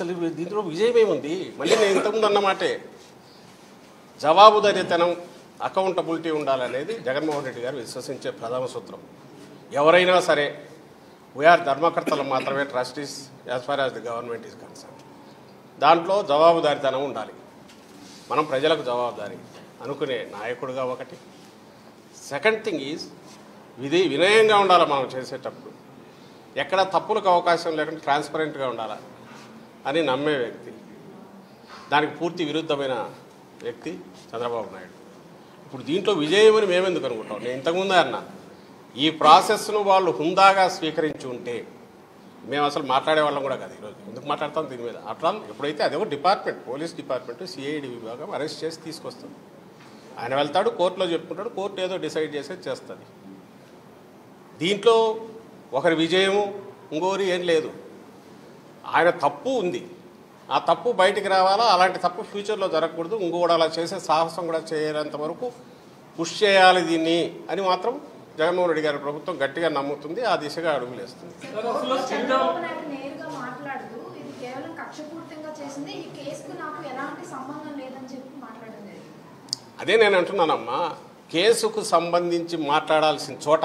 అసలు దీంట్లో విజయమేముంది మళ్ళీ నేను ఇంతకుముందు అన్నమాటే జవాబుదారీతనం అకౌంటబిలిటీ ఉండాలనేది జగన్మోహన్ రెడ్డి గారు విశ్వసించే ప్రథమ సూత్రం ఎవరైనా సరే వీఆర్ ధర్మకర్తలు మాత్రమే trustees as far as the government is concern దాంట్లో జవాబుదారీతనం ఉండాలి మనం ప్రజలకు జవాబుదారీ అనుకునే నాయకుడుగా ఒకటి సెకండ్ థింగ్ ఈజ్ విధి వినయంగా ఉండాలి మనం చేసేటప్పుడు ఎక్కడ తప్పులకు అవకాశం లేకుండా ట్రాన్స్పరెంట్గా ఉండాలా అని నమ్మే వ్యక్తి దానికి పూర్తి విరుద్ధమైన వ్యక్తి చంద్రబాబు నాయుడు ఇప్పుడు దీంట్లో విజయం అని మేమెందుకు అనుకుంటాం నేను ఇంతకుముందే అన్నా ఈ ప్రాసెస్ను వాళ్ళు హుందాగా స్వీకరించి ఉంటే మేము అసలు మాట్లాడే వాళ్ళం కూడా కాదు ఈరోజు ఎందుకు మాట్లాడతాం దీని మీద అట్లా ఎప్పుడైతే అదే డిపార్ట్మెంట్ పోలీస్ డిపార్ట్మెంట్ సిఐడి విభాగం అరెస్ట్ చేసి తీసుకొస్తుంది ఆయన వెళ్తాడు కోర్టులో చెప్పుకుంటాడు కోర్టు ఏదో డిసైడ్ చేసేది చేస్తుంది దీంట్లో ఒకరి విజయము ఇంకోరి ఏం లేదు ఆయన తప్పు ఉంది ఆ తప్పు బయటికి రావాలా అలాంటి తప్పు ఫ్యూచర్లో జరగకూడదు ఇంకోటి అలా చేసే సాహసం కూడా చేయనంత వరకు పుష్ చేయాలి దీన్ని అని మాత్రం జగన్మోహన్ రెడ్డి గారి ప్రభుత్వం గట్టిగా నమ్ముతుంది ఆ దిశగా అడుగులేస్తుంది కోర్టులో చంద్రబాబు నాయుడు నేరుగా మాట్లాడుతూ ఇది కేవలం కక్షపూర్తంగా చేసింది ఈ కేసుకు నాకు ఎలాంటి సంబంధం లేదని చెప్పి మాట్లాడింది అదే నేను అంటున్నానమ్మా కేసుకు సంబంధించి మాట్లాడాల్సిన చోట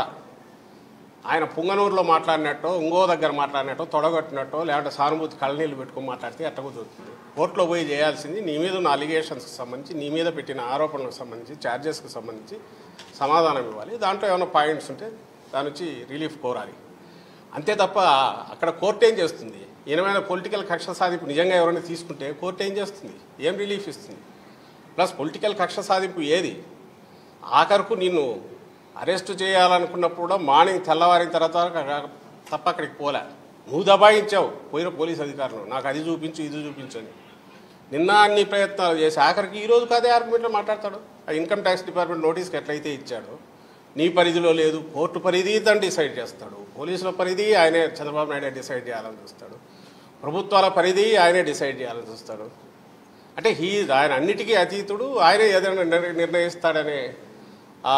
ఆయన పుంగనూరులో మాట్లాడినట్టు ఇంకో దగ్గర మాట్లాడినట్టు తొడగొట్టినట్టు లేదంటే సానుభూతి కళ్ళనీళ్ళు పెట్టుకొని మాట్లాడితే ఎట్ట కుదురుతుంది కోర్టులో పోయి చేయాల్సింది నీ మీద ఉన్న అలిగేషన్స్కి సంబంధించి నీ మీద పెట్టిన ఆరోపణలకు సంబంధించి ఛార్జెస్కి సంబంధించి సమాధానం ఇవ్వాలి దాంట్లో ఏమైనా పాయింట్స్ ఉంటే దాని నుంచి రిలీఫ్ కోరాలి అంతే తప్ప అక్కడ కోర్టు ఏం చేస్తుంది ఈయనమైన పొలిటికల్ కక్ష సాధింపు నిజంగా ఎవరైనా తీసుకుంటే కోర్టు ఏం చేస్తుంది ఏం రిలీఫ్ ఇస్తుంది ప్లస్ పొలిటికల్ కక్ష సాధింపు ఏది ఆఖరుకు నిన్ను అరెస్ట్ చేయాలనుకున్నప్పుడు కూడా మార్నింగ్ తెల్లవారిన తర్వాత కా- తప్ప అక్కడికి పోలే నువ్వు దబాయించావు పోయిన పోలీస్ అధికారులు నాకు అది చూపించు ఇది చూపించు అని నిన్న అన్ని ప్రయత్నాలు చేసి ఆఖరికి ఈ రోజు అదే ఆర్గ్యుమెంట్లో మాట్లాడతాడు ఆ ఇన్కమ్ ట్యాక్స్ డిపార్ట్మెంట్ నోటీస్కి ఎట్లయితే ఇచ్చాడో నీ పరిధిలో లేదు కోర్టు పరిధి తను డిసైడ్ చేస్తాడు పోలీసుల పరిధి ఆయనే చంద్రబాబు నాయుడే డిసైడ్ చేయాలని చూస్తాడు ప్రభుత్వాల పరిధి ఆయనే డిసైడ్ చేయాలని చూస్తాడు అంటే హీ ఆయన అన్నిటికీ అతీతుడు ఆయనే ఏదైనా నిర్- నిర్ణయిస్తాడనే ఆ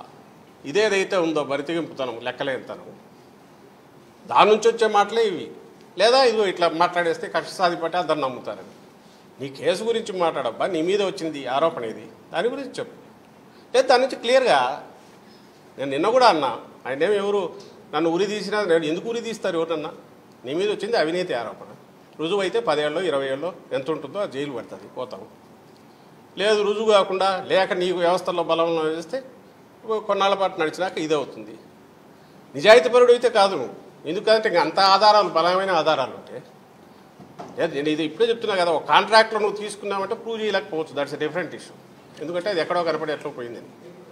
ఇదేదైతే ఉందో బరితెగింపుతనం లెక్కలేనితనం దాని నుంచి వచ్చే మాటలే ఇవి లేదా ఇదిగో ఇట్లా మాట్లాడేస్తే కక్ష సాధిపట్టి దాన్ని నమ్ముతారని నీ కేసు గురించి మాట్లాడబ్బా నీ మీద వచ్చింది ఈ ఆరోపణ ఇది దాని గురించి చెప్పు లేదు దాని నుంచి క్లియర్గా నేను నిన్న కూడా అన్నా ఆయన ఏమి ఎవరు నన్ను ఉరి తీసినా నేను ఎందుకు ఉరి తీస్తారు ఎవరన్నా నీ మీద వచ్చింది అవినీతి ఆరోపణ రుజువు అయితే పదేళ్ళు ఇరవై ఏళ్ళు ఎంత ఉంటుందో ఆ జైలు పడుతుంది పోతావు లేదు రుజువు కాకుండా లేక నీకు వ్యవస్థల్లో బలంలో వేస్తే కొన్నాళ్ళ పాటు నడిచినాక ఇదే అవుతుంది నిజాయితీపరుడు అయితే కాదు నువ్వు ఎందుకంటే ఇంక అంత ఆధారాలు బలమైన ఆధారాలు ఉంటే లేదు, నేను ఇది ఇప్పుడే చెప్తున్నా కదా ఒక కాంట్రాక్ట్లో నువ్వు తీసుకున్నావంటే ప్రూవ్ చేయలేకపోవచ్చు దట్స్ ఎ డిఫరెంట్ ఇష్యూ ఎందుకంటే అది ఎక్కడో కనపడి ఎట్లా పోయిందని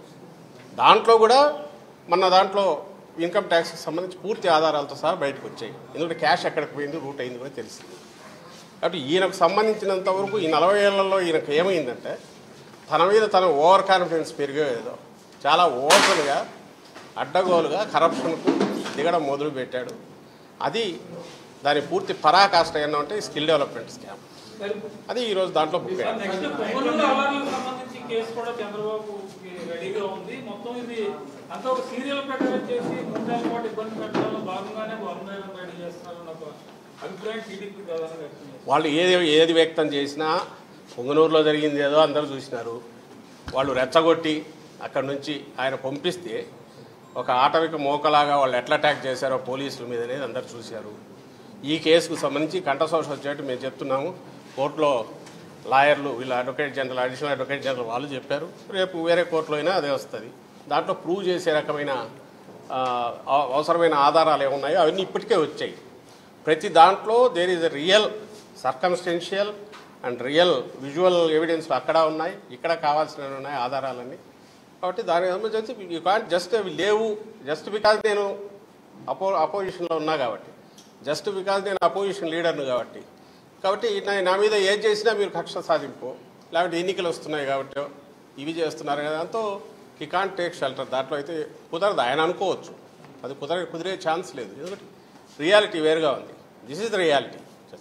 దాంట్లో కూడా మన దాంట్లో ఇన్కమ్ ట్యాక్స్కి సంబంధించి పూర్తి ఆధారాలతో సహా బయటకు వచ్చాయి ఎందుకంటే క్యాష్ ఎక్కడికి పోయింది రూట్ అయింది కూడా తెలిసింది కాబట్టి ఈయనకు సంబంధించినంత వరకు ఈ నలభై ఏళ్లలో ఈయనకు ఏమైందంటే తన మీద తన ఓవర్ కాన్ఫిడెన్స్ పెరిగేదో చాలా ఓపెన్గా అడ్డగోలుగా కరప్షన్కు దిగడం మొదలు పెట్టాడు అది దాని పూర్తి పరాకాష్ట ఏంటంటే స్కిల్ డెవలప్మెంట్ స్కామ్ అది ఈరోజు దాంట్లో బుక్ అయ్యాడు నెక్స్ట్ పొంగనూరు అల్లర్లకు సంబంధించి కేసు కూడా చంద్రబాబు రెడీగా ఉంది మొత్తం ఇది అంతా ఒక సీరియల్ ప్రకారం చేసి మూడేళ్ల పాటు ఇబ్బంది పెట్టడంలో భాగంగానే వర్మేళం రెడీ చేస్తున్నారన్న ఒక అభిప్రాయం టీడీపీ ప్రధానంగా వ్యక్తం చేస్తారు వాళ్ళు ఏది ఏది వ్యక్తం చేసినా పొంగనూరులో జరిగింది ఏదో అందరూ చూసినారు వాళ్ళు రెచ్చగొట్టి అక్కడి నుంచి ఆయన పంపిస్తే ఒక ఆటవిక మోకలాగా వాళ్ళు ఎట్లా అటాక్ చేశారో పోలీసుల మీద అనేది అందరు చూశారు ఈ కేసుకు సంబంధించి కంఠశోష వచ్చేట్టు మేము చెప్తున్నాము కోర్టులో లాయర్లు వీళ్ళు advocate general additional advocate general వాళ్ళు చెప్పారు రేపు వేరే కోర్టులో అయినా అదే వస్తుంది దాంట్లో ప్రూవ్ చేసే రకమైన ఆ, అవ- అవసరమైన ఆధారాలు ఏమున్నాయో అవన్నీ ఇప్పటికే వచ్చాయి ప్రతి దాంట్లో there is a real circumstantial and real visual evidence అక్కడ ఉన్నాయి ఇక్కడ కావాల్సినవి ఉన్నాయి ఆధారాలన్నీ కాబట్టి దాని సంబంధించి యూ కాంట్ జస్ట్ అవి లేవు జస్ట్ బికాజ్ నేను అపో అపోజిషన్లో ఉన్నా కాబట్టి జస్ట్ బికాజ్ నేను అపోజిషన్ లీడర్ను కాబట్టి కాబట్టి నా నా మీద ఏం చేసినా మీరు కక్ష సాధింపు లేకపోతే ఎన్నికలు వస్తున్నాయి కాబట్టి ఇవి చేస్తున్నారు కదా దాంతో ఈ కాంట్ టేక్ షెల్టర్ దాంట్లో అయితే కుదరదు ఆయన అనుకోవచ్చు అది కుదర కుదిరే ఛాన్స్ లేదు ఎందుకంటే రియాలిటీ వేరుగా ఉంది this is the reality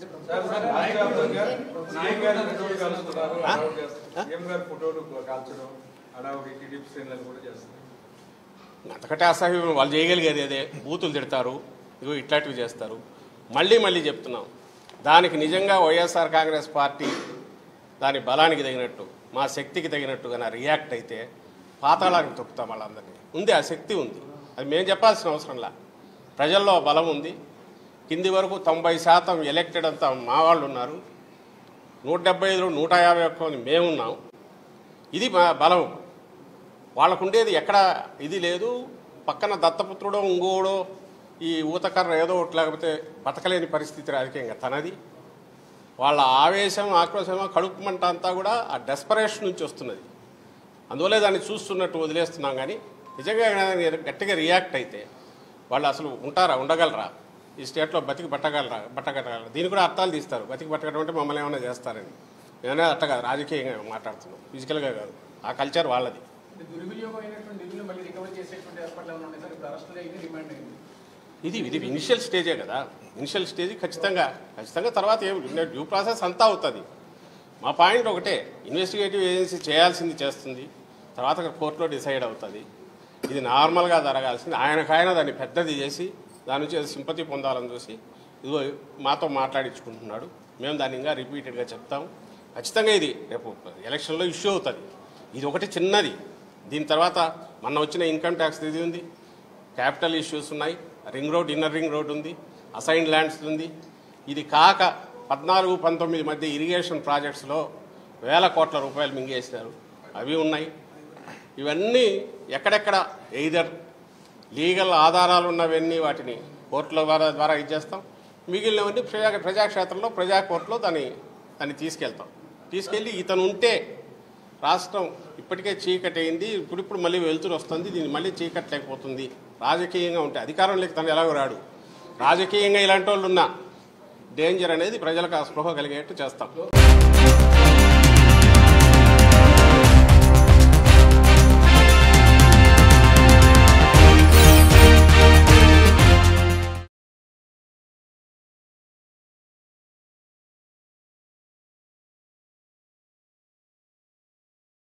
CM గారి ఫోటోలు కాల్చడం అడావుడి టీడీపీ శ్రేణులను కూడా చేస్తారు అంతకంటే అసహ్యం వాళ్ళు చేయగలిగేది అదే బూతులు తిడతారు ఇగో ఇట్లాంటివి చేస్తారు మళ్ళీ మళ్ళీ చెప్తున్నాం దానికి నిజంగా వైఎస్ఆర్ కాంగ్రెస్ పార్టీ దాని బలానికి తగినట్టు మా శక్తికి తగినట్టుగా రియాక్ట్ అయితే పాతాళానికి తొక్కుతాం వాళ్ళందరినీ ఉంది ఆ శక్తి ఉంది అది మేము చెప్పాల్సిన అవసరంలా ప్రజల్లో బలం ఉంది కింది వరకు తొంభై శాతం ఎలక్టెడ్ అంతా మా వాళ్ళు ఉన్నారు నూట డెబ్బై ఐదులో నూట యాభై ఒక్క మంది మేమున్నాం ఇది మా బలం వాళ్ళకు ఉండేది ఎక్కడ ఇది లేదు పక్కన దత్తపుత్రుడో ఇంకోడో ఈ ఊతకర్ర ఏదో ఒకటి లేకపోతే బతకలేని పరిస్థితి రాజకీయంగా తనది వాళ్ళ ఆవేశం ఆక్రోశం కడుపుమంట అంతా కూడా ఆ డెస్పరేషన్ నుంచి వస్తున్నది అందువల్లే దాన్ని చూస్తున్నట్టు వదిలేస్తున్నాం కానీ నిజంగా కానీ గట్టిగా రియాక్ట్ అయితే వాళ్ళు అసలు ఉంటారా ఉండగలరా ఈ స్టేట్లో బతికి పట్టగలరా పట్టగలరా దీన్ని కూడా అర్థాలు తీస్తారు బతికి పట్టగడం అంటే మమ్మల్ని ఏమైనా చేస్తారని నేనే అట్ట కాదు రాజకీయంగా మాట్లాడుతున్నాం ఫిజికల్గా కాదు ఆ కల్చర్ వాళ్ళది అంటే దుర్వినియోగం అయినటువంటి నిధులు మళ్ళీ రికవర్ చేసేటువంటి ఏర్పాట్లు ఏమైనా ఉన్నాయి సార్ ఇప్పుడు అరెస్టులు అయింది రిమాండ్ అయింది ఇది ఇది ఇనిషియల్ స్టేజే కదా ఇనిషియల్ స్టేజ్ ఖచ్చితంగా ఖచ్చితంగా తర్వాత ఏం డ్యూ ప్రాసెస్ అంతా అవుతుంది మా పాయింట్ ఒకటే ఇన్వెస్టిగేటివ్ ఏజెన్సీ చేయాల్సింది చేస్తుంది తర్వాత కోర్టులో డిసైడ్ అవుతుంది ఇది నార్మల్గా జరగాల్సింది ఆయనకాయన దాన్ని పెద్దది చేసి దాని నుంచి సింపతి పొందాలని చూసి ఇదిగో మాతో మాట్లాడించుకుంటున్నాడు మేము దాన్ని ఇంకా రిపీటెడ్గా చెప్తాం ఖచ్చితంగా ఇది రేపు ఎలక్షన్లో ఇష్యూ అవుతుంది ఇది ఒకటి చిన్నది దీని తర్వాత మొన్న వచ్చిన ఇన్కమ్ ట్యాక్స్ ఇది ఉంది క్యాపిటల్ ఇష్యూస్ ఉన్నాయి ring road inner ring road ఉంది అసైన్ ల్యాండ్స్ ఉంది ఇది కాక పద్నాలుగు పంతొమ్మిది మధ్య ఇరిగేషన్ ప్రాజెక్ట్స్లో వేల కోట్ల రూపాయలు మింగేసినారు అవి ఉన్నాయి ఇవన్నీ ఎక్కడెక్కడ ఎయిదర్ లీగల్ ఆధారాలు ఉన్నవన్నీ వాటిని కోర్టుల ద్వారా ద్వారా ఇచ్చేస్తాం మిగిలినవన్నీ ప్రజా ప్రజాక్షేత్రంలో ప్రజా కోర్టులో దాన్ని దాన్ని తీసుకెళ్తాం తీసుకెళ్ళి ఇతను ఉంటే రాష్ట్రం ఇప్పటికే చీకటి అయింది ఇప్పుడిప్పుడు మళ్ళీ వెళ్తురు వస్తుంది దీన్ని మళ్ళీ చీకటి లేకపోతుంది రాజకీయంగా ఉంటే అధికారంలోకి తను ఎలాగో రాడు రాజకీయంగా ఇలాంటి వాళ్ళు ఉన్న డేంజర్ అనేది ప్రజలకు ఆ స్పృహ కలిగేట్టు చేస్తాం